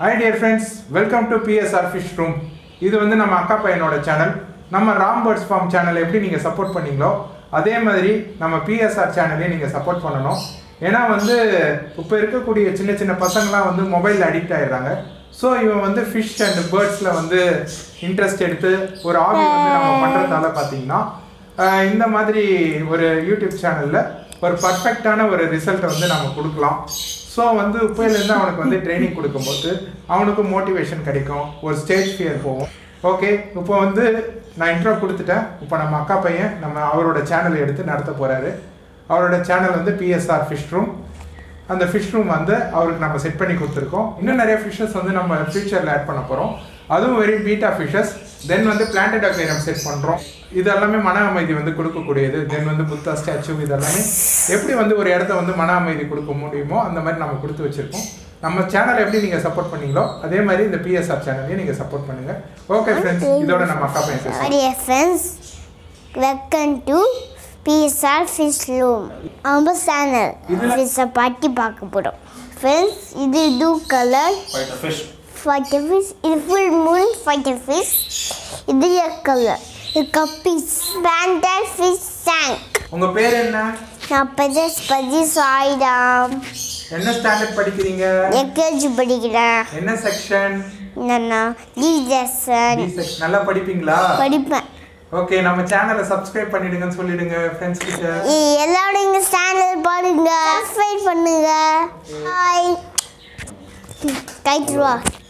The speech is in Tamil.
Hi dear friends welcome to PSR fish room இது வந்து நம்ம அக்கா பையனோட சேனல் நம்ம ராம் பேர்ட்ஸ் ஃபார்ம் சேனலை எப்படி நீங்கள் சப்போர்ட் பண்ணீங்களோ அதே மாதிரி நம்ம பிஎஸ்ஆர் சேனலையும் நீங்கள் சப்போர்ட் பண்ணணும் ஏன்னா வந்து இப்போ இருக்கக்கூடிய சின்ன சின்ன பசங்களாம் வந்து மொபைலில் அடிக்ட் ஆயிடுறாங்க ஸோ இவன் வந்து ஃபிஷ் அண்ட் பேர்ட்ஸில் வந்து இன்ட்ரெஸ்ட் எடுத்து ஒரு ஆபி வந்து நம்ம பண்ணுறதால பார்த்தீங்கன்னா ஆஹ் இந்த மாதிரி ஒரு யூடியூப் சேனலில் ஒரு பர்ஃபெக்டான ஒரு ரிசல்ட்டை வந்து நம்ம கொடுக்கலாம் ஸோ வந்து இப்போலேருந்து அவனுக்கு வந்து ட்ரைனிங் கொடுக்கும்போது அவனுக்கு மோட்டிவேஷன் கிடைக்கும் ஒரு ஸ்டேஜ் ஃபியர் போகும் ஓகே இப்போ வந்து நான் இன்ட்ரோ கொடுத்துட்டேன் இப்போ நம்ம அக்கா பையன் நம்ம அவரோட சேனலை எடுத்து நடத்த போகிறாரு அவரோட சேனல் வந்து பிஎஸ்ஆர் ஃபிஷ் ரூம் அந்த ஃபிஷ் ரூம் வந்து அவருக்கு நம்ம செட் பண்ணி கொடுத்துருக்கோம் இன்னும் நிறைய ஃபிஷ்ஷஸ் வந்து நம்ம ஃபியூச்சரில் ஆட் பண்ண போகிறோம் அதுவும் வெரி பீட்டா ஃபிஷஸ் தென் வந்து பிளான்டட் அக்வேரியம் செட் பண்ணுறோம் இது எல்லாமே மன அமைதி வந்து கொடுக்கக்கூடியது தென் வந்து புத்தா ஸ்டாச்சு இதெல்லாமே எப்படி வந்து ஒரு இடத்த வந்து மன அமைதி கொடுக்க முடியுமோ அந்த மாதிரி நம்ம கொடுத்து வச்சுருக்கோம் நம்ம சேனலை எப்படி நீங்கள் சப்போர்ட் பண்ணீங்களோ அதே மாதிரி இந்த பிஎஸ்ஆர் சேனலையும் நீங்கள் சப்போர்ட் பண்ணுங்கள் ஓகே ஃப்ரெண்ட்ஸ் இதோட நம்ம அக்கா பையன் பேசுவோம் Dear friends, welcome to PSR Fish Room. நம்ம சேனல் இதுல- ஃபிஷ்ஷை பற்றி பார்க்க போகிறோம் ஃப்ரெண்ட்ஸ் இது blue colour fish fighter fish இது ஃபுல் மூன் ஃபைட்டர் ஃபிஷ் இது கலர் இது கப்பீஸ் பேண்டர் ஃபிஷ் டேங்க் உங்கள் பேர் என்ன நான் பெதஸ் பதி சாய்டாம் என்ன ஸ்டாண்டர்ட் படிக்கிறீங்க எக்கேஜி படிக்கிறேன் என்ன செக்ஷன் நான் லீடர்சன் நல்லா படிப்பீங்களா படிப்பேன் ஓகே நம்ம சேனலை சப்ஸ்கிரைப் பண்ணிடுங்கன்னு சொல்லிடுங்க ஃப்ரெண்ட்ஸ் கிட்ட எல்லாரும் எங்க சேனல் பாருங்க சப்ஸ்கிரைப் பண்ணுங்க ஹாய் கைட்டு வா